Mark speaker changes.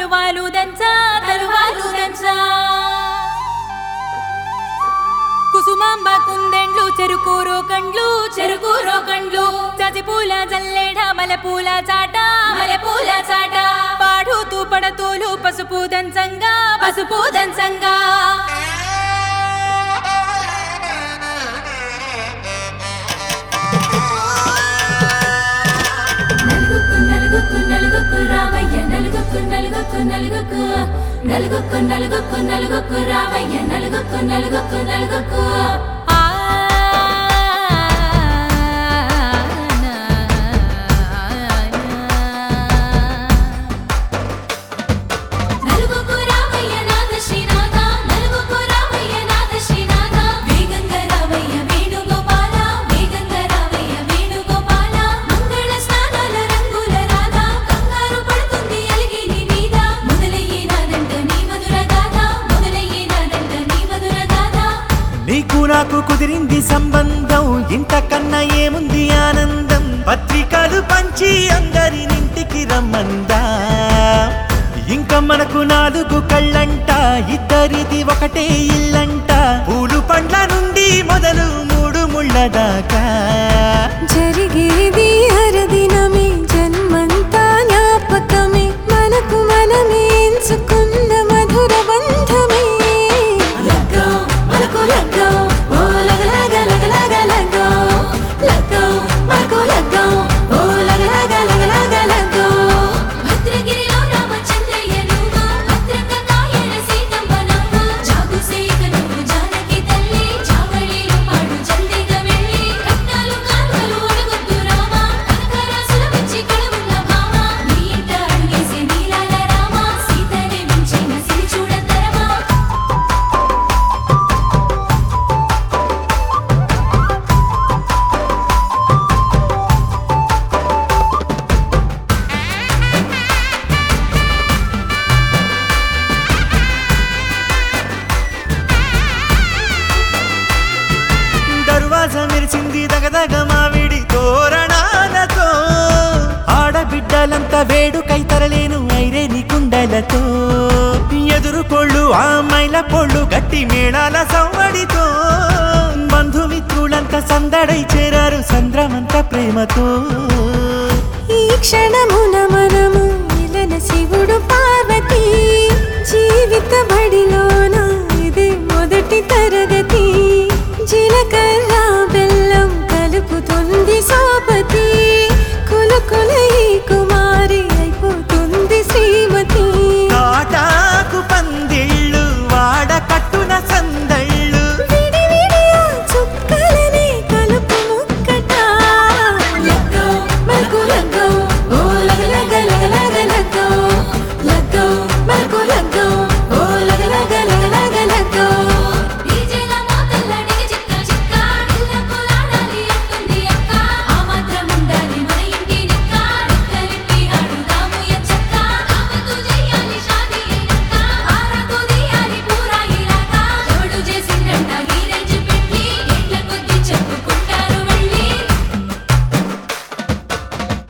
Speaker 1: తలువాలు దంచా తలువాలు దంచా కుసుమాంబ కుందెండ్లు చెరుకూరో కండ్లు చెరుకూరో కండ్లు చజిపూల జల్లేడ మలపూల చాట మలపూల చాట పాడుతూ పడతూలు పసుపు దంచంగా పసుపు దంచంగా
Speaker 2: నలుగుకు నలుగుకు నలుగుకు రామయ్య నలుగుకు నలుగుకు నలుగుకు నలుగుకు నలుగుకు నలుగుకు రామయ్య నలుగుకు నలుగుకు నలుగుకు
Speaker 1: ఆ
Speaker 2: నలుగుకు రామయ్య నాథ శ్రీనాథ నలుగుకు రామయ్య నాథ శ్రీనాథ వేగంగా రామయ్య వేణుగోపాల వేగంగా రామయ్య వేణుగోపాల మంగళ స్నానాల రంగుల రాధ కంగారు పడుతుంది అలిగి నీ మీద మొదలయ్యేనాదంట నీ మధుర గాథ మొదలయ్యేనాదంట నీ మధుర గాథ
Speaker 3: నీకు నాకు కుదిరింది సంబంధం ఇంతకన్నా ఏముంది ఆనందం పత్రికలు పంచి అందరినింటికి రమ్మందా ఇంకా మనకు నాలుగు కళ్ళంట ఇద్దరిది ఒకటే ఇల్లంట పూలు పండ్ల నుండి మొదలు మూడు ముళ్ళ దాకా
Speaker 4: జరిగేది హరదినమే జన్మంతా జ్ఞాపకమే మనకు మనమే ఎంచుకున్న మధుర బంధమే
Speaker 2: లగ్గో మనకు లగ్గో ఓ లగలగ లగలగ లగ్గో లగ్గో మనకు లగ్గో ఓ లగలగ లగలగ లగ్గో భద్రగిరిలో రామచంద్రయ్య నువ్వు భద్రంగా కాయల సీతమ్మ నవ్వు జాగు సేక నువ్వు జానకి తల్లి చావళిలో పాడు జల్దిగా వెళ్ళి రత్నాలు కానుకలు అడుగొద్దు రామ కనకరాసుల వచ్చి కళవున్న భామ నీ ఇంట అడుగేసే నీలాల రామ సీతనే మించిన సిరి చూడతరమా
Speaker 3: దర్వాజ మెరిసింది దగదగ మావిడి తోరణాలతో ఆడబిడ్డలంతా వేడుకై తరలేను ఐరేని కుండలతో ఎదురుకోళ్ళు ఆ మైల పొళ్ళు గట్టి మేళాల సవ్వడితో బంధుమిత్రులంతా సందడై చేరారు సంద్రమంత ప్రేమతో